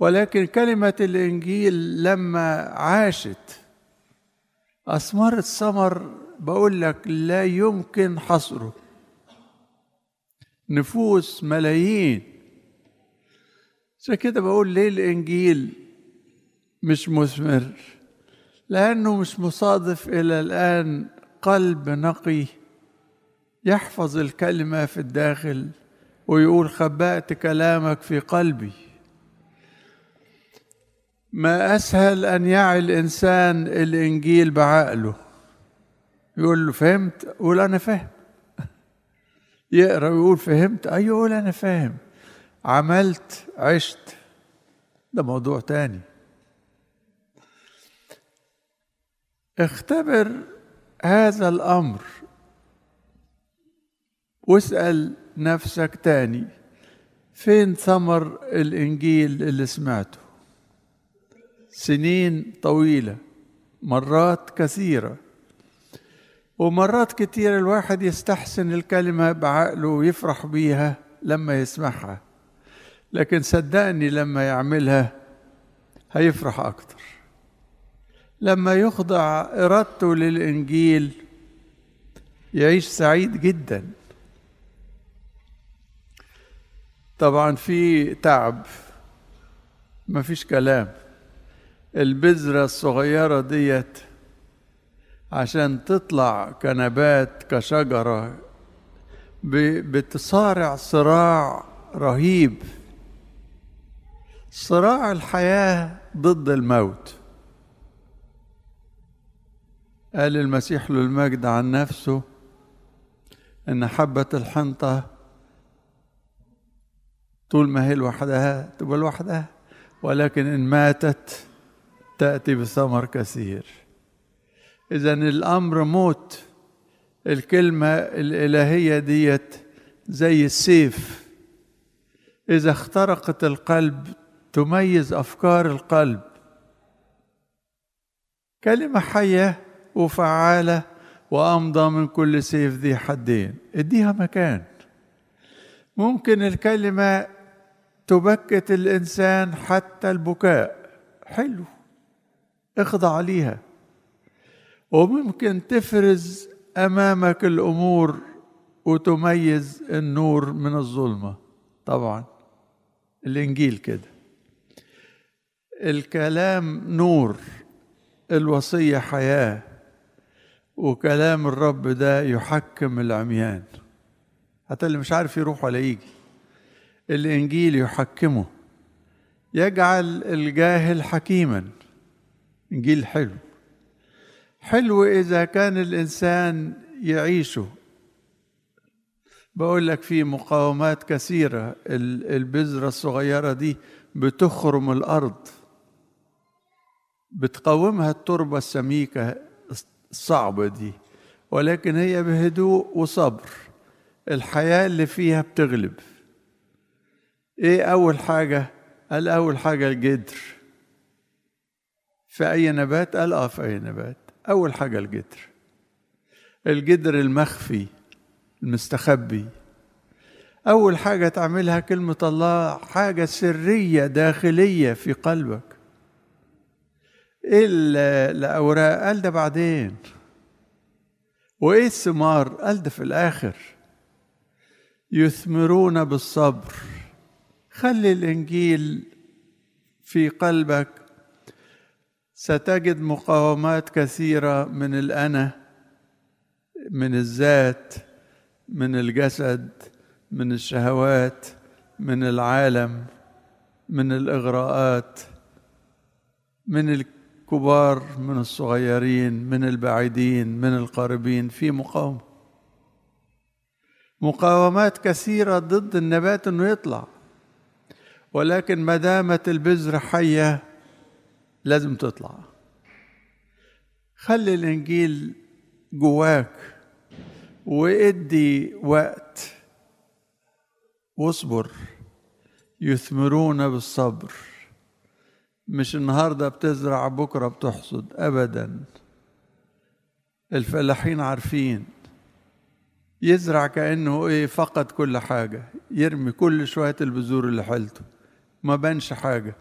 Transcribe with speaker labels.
Speaker 1: ولكن كلمة الإنجيل لما عاشت أثمرت ثمر بقول لك لا يمكن حصره نفوس ملايين عشان كده بقول ليه الإنجيل مش مثمر لأنه مش مصادف إلى الآن قلب نقي يحفظ الكلمة في الداخل ويقول خبأت كلامك في قلبي ما أسهل أن يعي الإنسان الإنجيل بعقله يقول له فهمت يقول أنا فاهم يقرأ ويقول فهمت أيوه يقول أنا فاهم عملت عشت ده موضوع تاني اختبر هذا الأمر واسأل نفسك تاني فين ثمر الإنجيل اللي سمعته سنين طويلة مرات كثيرة ومرات كتير الواحد يستحسن الكلمة بعقله ويفرح بيها لما يسمعها لكن صدقني لما يعملها هيفرح أكتر لما يخضع إرادته للإنجيل يعيش سعيد جدا طبعا في تعب مفيش كلام البذرة الصغيرة ديت عشان تطلع كنبات كشجرة بتصارع صراع رهيب صراع الحياة ضد الموت قال المسيح له المجد عن نفسه ان حبة الحنطة طول ما هي لوحدها تبقى لوحدها ولكن ان ماتت تأتي بثمر كثير إذا الأمر موت الكلمة الإلهية ديت زي السيف إذا اخترقت القلب تميز أفكار القلب كلمة حية وفعالة وأمضى من كل سيف ذي حدين اديها مكان ممكن الكلمة تبكت الإنسان حتى البكاء حلو اخضع ليها وممكن تفرز امامك الامور وتميز النور من الظلمه طبعا الانجيل كده الكلام نور الوصيه حياه وكلام الرب ده يحكم العميان حتى اللي مش عارف يروح ولا يجي الانجيل يحكمه يجعل الجاهل حكيما انجيل حلو حلو اذا كان الانسان يعيشه بقول لك في مقاومات كثيره البذره الصغيره دي بتخرم الارض بتقاومها التربه السميكه الصعبه دي ولكن هي بهدوء وصبر الحياه اللي فيها بتغلب ايه اول حاجه قال اول حاجه الجدر في أي نبات؟ قال آه في أي نبات أول حاجة الجدر الجدر المخفي المستخبي أول حاجة تعملها كلمة الله حاجة سرية داخلية في قلبك إيه الأوراق؟ قال ده بعدين وإيه الثمار؟ قال ده في الآخر يثمرون بالصبر خلي الإنجيل في قلبك ستجد مقاومات كثيره من الانا من الذات من الجسد من الشهوات من العالم من الاغراءات من الكبار من الصغيرين من البعيدين من القريبين في مقاومه مقاومات كثيره ضد النبات انه يطلع ولكن ما دامت البذره حيه لازم تطلع خلي الانجيل جواك وادي وقت واصبر يثمرون بالصبر مش النهارده بتزرع بكره بتحصد ابدا الفلاحين عارفين يزرع كانه ايه فقد كل حاجه يرمي كل شويه البذور اللي حلته ما بانش حاجه